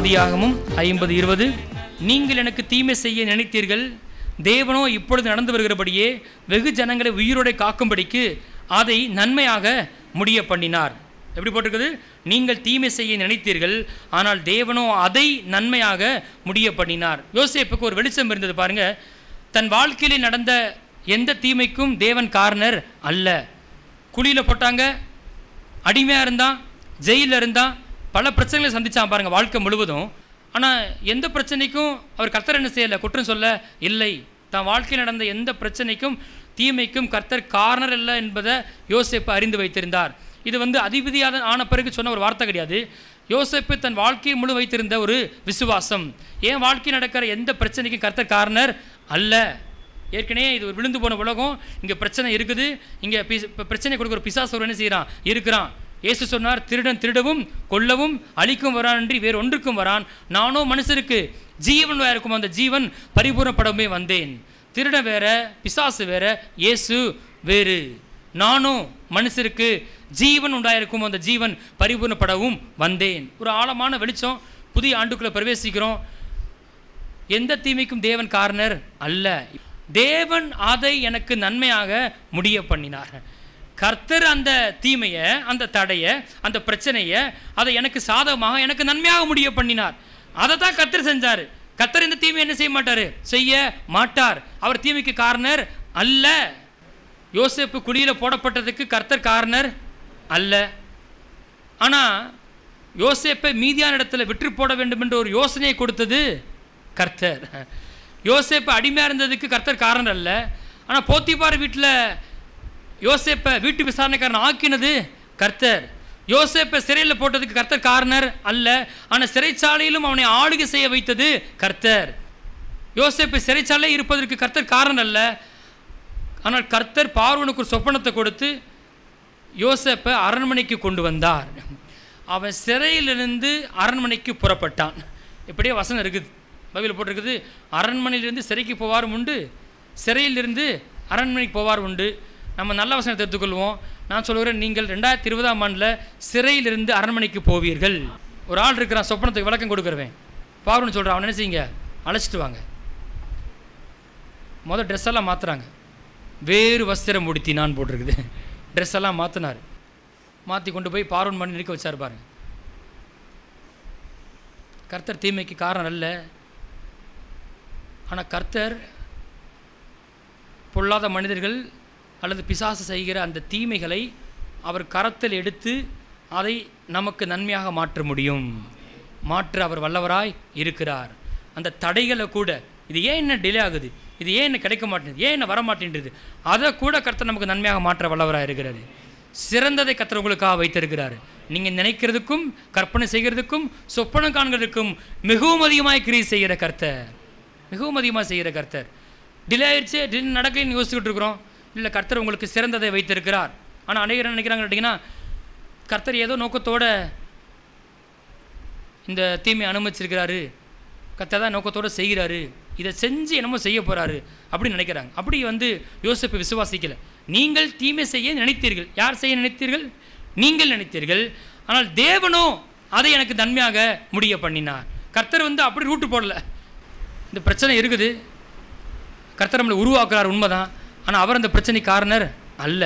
ஆதியாகமும் ஐம்பது இருபது நீங்கள் எனக்கு தீமை செய்ய நினைத்தீர்கள் தேவனோ இப்பொழுது நடந்து வருகிறபடியே வெகு ஜனங்களை உயிரோടെ காக்கும்படிக்கு அதை நன்மையாக முடிய பண்ணினார் எப்படி போட்டிருக்குது நீங்கள் தீமை செய்ய நினைத்தீர்கள் ஆனால் தேவனோ அதை நன்மையாக முடிய பண்ணினார் யோசேப்புக்கு ஒரு வெளிச்சம் இருந்தது பாருங்க தன் வாழ்க்கையில் நடந்த எந்த தீமைக்கும் தேவன் காரணர் அல்ல குழியில் போட்டாங்க அடிமையாக இருந்தான் ஜெயிலில் இருந்தான் பல பிரச்சனைகளை சந்திச்சான் பாருங்க வாழ்க்கை முழுவதும் ஆனால் எந்த பிரச்சனைக்கும் அவர் கர்த்தர் என்ன செய்யலை குற்றம் சொல்ல இல்லை தான் வாழ்க்கையில் நடந்த எந்த பிரச்சனைக்கும் தீமைக்கும் கர்த்தர் காரணர் அல்ல என்பதை யோசேப்பு அறிந்து வைத்திருந்தார் இது வந்து அதிபதியாக ஆன பிறகு சொன்ன ஒரு வார்த்தை கிடையாது யோசேப்பு தன் வாழ்க்கையை முழு வைத்திருந்த ஒரு விசுவாசம் ஏன் வாழ்க்கை நடக்கிற எந்த பிரச்சனைக்கும் கர்த்தர் காரணர் அல்ல ஏற்கனவே இது ஒரு விழுந்து போன உலகம் இங்கே பிரச்சனை இருக்குது இங்கே பிரச்சனை கொடுக்குற பிசாசு ஒரு என்ன செய்கிறான் இருக்கிறான் இயேசு சொன்னார் திருடன் திருடவும் கொல்லவும் அழிக்கும் வரான்றி வேறு ஒன்றுக்கும் வரான் நானோ மனுஷருக்கு ஜீவன் வேற இருக்கும் அந்த ஜீவன் பரிபூர்ணப்படவே வந்தேன் திருடன் வேற பிசாசு வேற இயேசு வேறு நானும் மனுஷருக்கு ஜீவன் உண்டாயிருக்கும் அந்த ஜீவன் பரிபூர்ணப்படவும் வந்தேன் ஒரு ஆழமான வெளிச்சம் புதிய ஆண்டுக்குள்ளே பிரவேசிக்கிறோம் எந்த தீமைக்கும் தேவன் காரணர் அல்ல தேவன் அதை எனக்கு நன்மையாக முடிய பண்ணினார் கர்த்தர் அந்த தீமையை அந்த தடையை அந்த பிரச்சனையை அதை எனக்கு சாதகமாக எனக்கு நன்மையாக முடிய பண்ணினார் அதை தான் கர்த்தர் செஞ்சார் கர்த்தர் இந்த தீமை என்ன செய்ய மாட்டார் செய்ய மாட்டார் அவர் தீமைக்கு காரணர் அல்ல யோசேப்பு குழியில் போடப்பட்டதுக்கு கர்த்தர் காரணர் அல்ல ஆனால் யோசேப்பை மீதியான இடத்துல விற்று போட வேண்டும் என்ற ஒரு யோசனையை கொடுத்தது கர்த்தர் யோசேப்பு அடிமையாக இருந்ததுக்கு கர்த்தர் காரணம் அல்ல ஆனால் போத்திபார் வீட்டில் யோசேப்பை வீட்டு விசாரணைக்காரன் ஆக்கினது கர்த்தர் யோசேப்பை சிறையில் போட்டதுக்கு கர்த்தர் காரணர் அல்ல ஆனால் சிறைச்சாலையிலும் அவனை ஆளுகை செய்ய வைத்தது கர்த்தர் யோசேப்பை சிறைச்சாலை இருப்பதற்கு கர்த்தர் காரணம் அல்ல ஆனால் கர்த்தர் பார்வனுக்கு ஒரு சொப்பனத்தை கொடுத்து யோசேப்பை அரண்மனைக்கு கொண்டு வந்தார் அவன் சிறையிலிருந்து அரண்மனைக்கு புறப்பட்டான் இப்படியே வசனம் இருக்குது பைபிள் போட்டிருக்குது அரண்மனையிலிருந்து சிறைக்கு போவாரும் உண்டு சிறையிலிருந்து அரண்மனைக்கு போவார் உண்டு நம்ம நல்ல வசனத்தை எடுத்துக்கொள்வோம் நான் சொல்கிறேன் நீங்கள் ரெண்டாயிரத்தி இருபதாம் ஆண்டில் சிறையிலிருந்து அரண்மனைக்கு போவீர்கள் ஒரு ஆள் இருக்கிறான் சொப்பனத்துக்கு விளக்கம் கொடுக்குறவன் பார்வன் சொல்கிறான் அவன் என்ன செய்யுங்க அழைச்சிட்டு வாங்க மொதல் ட்ரெஸ் எல்லாம் மாற்றுறாங்க வேறு வஸ்திரம் உடுத்தினான் போட்டிருக்குது ட்ரெஸ் எல்லாம் மாற்றினார் மாற்றி கொண்டு போய் பார்வன் பண்ணி நிற்க வச்சார் பாருங்க கர்த்தர் தீமைக்கு காரணம் அல்ல ஆனால் கர்த்தர் பொல்லாத மனிதர்கள் அல்லது பிசாசு செய்கிற அந்த தீமைகளை அவர் கரத்தில் எடுத்து அதை நமக்கு நன்மையாக மாற்ற முடியும் மாற்ற அவர் வல்லவராய் இருக்கிறார் அந்த தடைகளை கூட இது ஏன் என்ன டிலே ஆகுது இது ஏன் என்ன கிடைக்க மாட்டேங்குது ஏன் என்ன வர மாட்டேன்றது அதை கூட கர்த்தர் நமக்கு நன்மையாக மாற்ற வல்லவராக இருக்கிறாரு சிறந்ததை கர்த்தர் உங்களுக்காக வைத்திருக்கிறார் நீங்கள் நினைக்கிறதுக்கும் கற்பனை செய்கிறதுக்கும் சொப்பனம் காண்கிறதுக்கும் மிகவும் அதிகமாக கிரியை செய்கிற கர்த்தர் மிகவும் அதிகமாக செய்கிற கர்த்தர் டிலே ஆயிடுச்சு டிலே நடக்கலைன்னு யோசிச்சுக்கிட்டு இருக்கிறோம் இல்லை கர்த்தர் உங்களுக்கு சிறந்ததை வைத்திருக்கிறார் ஆனால் அநேகர் நினைக்கிறாங்க கேட்டிங்கன்னா கர்த்தர் ஏதோ நோக்கத்தோட இந்த தீமையை அனுமதிச்சிருக்கிறாரு கர்த்தர் தான் நோக்கத்தோடு செய்கிறாரு இதை செஞ்சு என்னமோ செய்ய போகிறாரு அப்படின்னு நினைக்கிறாங்க அப்படி வந்து யோசிப்பு விசுவாசிக்கல நீங்கள் தீமை செய்ய நினைத்தீர்கள் யார் செய்ய நினைத்தீர்கள் நீங்கள் நினைத்தீர்கள் ஆனால் தேவனோ அதை எனக்கு நன்மையாக முடிய பண்ணினார் கர்த்தர் வந்து அப்படி ரூட்டு போடல இந்த பிரச்சனை இருக்குது கர்த்தர் நம்மளை உருவாக்குறார் உண்மைதான் ஆனால் அவர் அந்த பிரச்சனை காரணர் அல்ல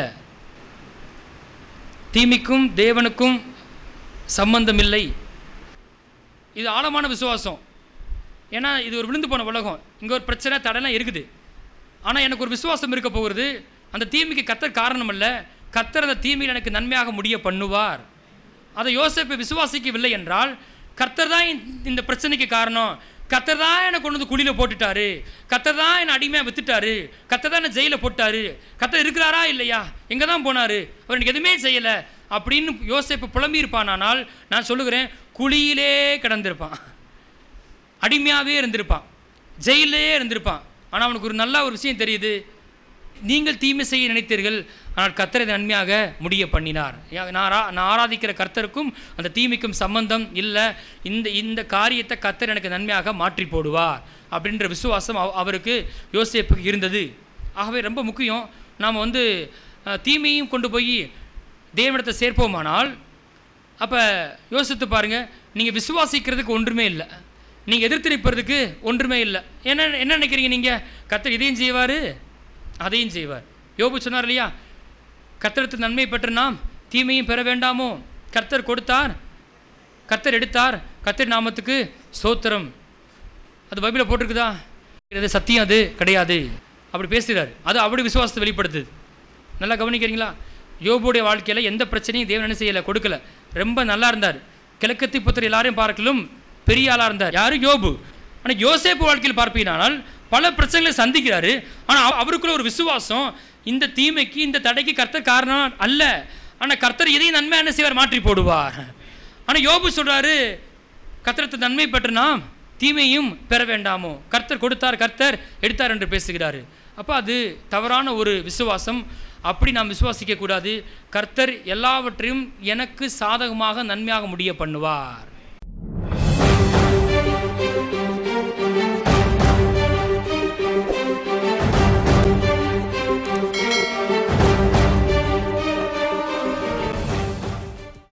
தீமைக்கும் தேவனுக்கும் சம்பந்தம் இல்லை இது ஆழமான விசுவாசம் ஏன்னா இது ஒரு விழுந்து போன உலகம் இங்கே ஒரு பிரச்சனை தடைலாம் இருக்குது ஆனால் எனக்கு ஒரு விசுவாசம் இருக்க போகிறது அந்த தீமைக்கு கத்தர் காரணம் அல்ல கத்தர் அந்த தீமையில் எனக்கு நன்மையாக முடிய பண்ணுவார் அதை யோசிப்பை விசுவாசிக்கவில்லை என்றால் கர்த்தர் தான் இந்த- இந்த பிரச்சனைக்கு காரணம் கர்த்தர் தான் என்னை கொண்டு வந்து குழியில் போட்டுட்டாரு கர்த்தர் தான் என்னை அடிமையாக வித்துட்டாரு கர்த்தர் தான் என்னை ஜெயிலில் போட்டாரு கர்த்தர் இருக்கிறாரா இல்லையா எங்கே தான் போனார் அவர் எனக்கு எதுவுமே செய்யலை அப்படின்னு யோசிப்பு புலம்பி இருப்பானானால் நான் சொல்லுகிறேன் குழியிலே கிடந்திருப்பான் அடிமையாகவே இருந்திருப்பான் ஜெயிலே இருந்திருப்பான் ஆனால் அவனுக்கு ஒரு நல்ல ஒரு விஷயம் தெரியுது நீங்கள் தீமை செய்ய நினைத்தீர்கள் ஆனால் கர்த்தரை நன்மையாக முடிய பண்ணினார் யா- நான் ஆரா- நான் ஆராதிக்கிற கர்த்தருக்கும் அந்த தீமைக்கும் சம்பந்தம் இல்லை இந்த இந்த காரியத்தை கர்த்தர் எனக்கு நன்மையாக மாற்றி போடுவார் அப்படின்ற விசுவாசம் அவ- அவருக்கு யோசேப்புக்கு இருந்தது ஆகவே ரொம்ப முக்கியம் நாம் வந்து அஹ், தீமையும் கொண்டு போய் தேவனிடத்தை சேர்ப்போமானால் அப்போ யோசித்து பாருங்கள் நீங்கள் விசுவாசிக்கிறதுக்கு ஒன்றுமே இல்லை நீங்கள் எதிர்த்து நிற்பறதுக்கு ஒன்றுமே இல்லை என்ன என்ன நினைக்கிறீங்க நீங்கள் கர்த்தர் இதையும் செய்வார் அதையும் செய்வார் யோபு சொன்னார் இல்லையா கர்த்தரத்து நன்மை பெற்ற நாம் தீமையும் பெற வேண்டாமோ கர்த்தர் கொடுத்தார் கர்த்தர் எடுத்தார் கர்த்தர் நாமத்துக்கு ஸ்தோத்திரம் அது பைபிளில் போட்டிருக்குதா இது சத்தியம் அது கிடையாது அப்படி பேசுகிறார் அது அப்படி விசுவாசத்தை வெளிப்படுத்துது நல்லா கவனிக்கிறீங்களா யோபுடைய வாழ்க்கையில் எந்த பிரச்சனையும் தேவன் என்ன செய்யலை கொடுக்கல ரொம்ப நல்லா இருந்தார் கிழக்கத்தி புத்தர் எல்லாரையும் பார்க்கலும் பெரிய ஆளாக இருந்தார் யாரு யோபு ஆனால் யோசேப்பு வாழ்க்கையில் பார்ப்பீங்கனால் பல பிரச்சனைகளை சந்திக்கிறாரு ஆனால் அவருக்குள்ள ஒரு விசுவாசம் இந்த தீமைக்கு இந்த தடைக்கு கர்த்தர் காரணம் அல்ல ஆனால் கர்த்தர் இதையும் நன்மை என்ன செய்வார் மாற்றி போடுவார் ஆனால் யோபு சொல்றாரு கர்த்தரத்து நன்மை பெற்று நாம் தீமையும் பெற வேண்டாமோ கர்த்தர் கொடுத்தார் கர்த்தர் எடுத்தார் என்று பேசுகிறாரு அப்போ அது தவறான ஒரு விசுவாசம் அப்படி நாம் விசுவாசிக்க கூடாது கர்த்தர் எல்லாவற்றையும் எனக்கு சாதகமாக நன்மையாக முடிய பண்ணுவார்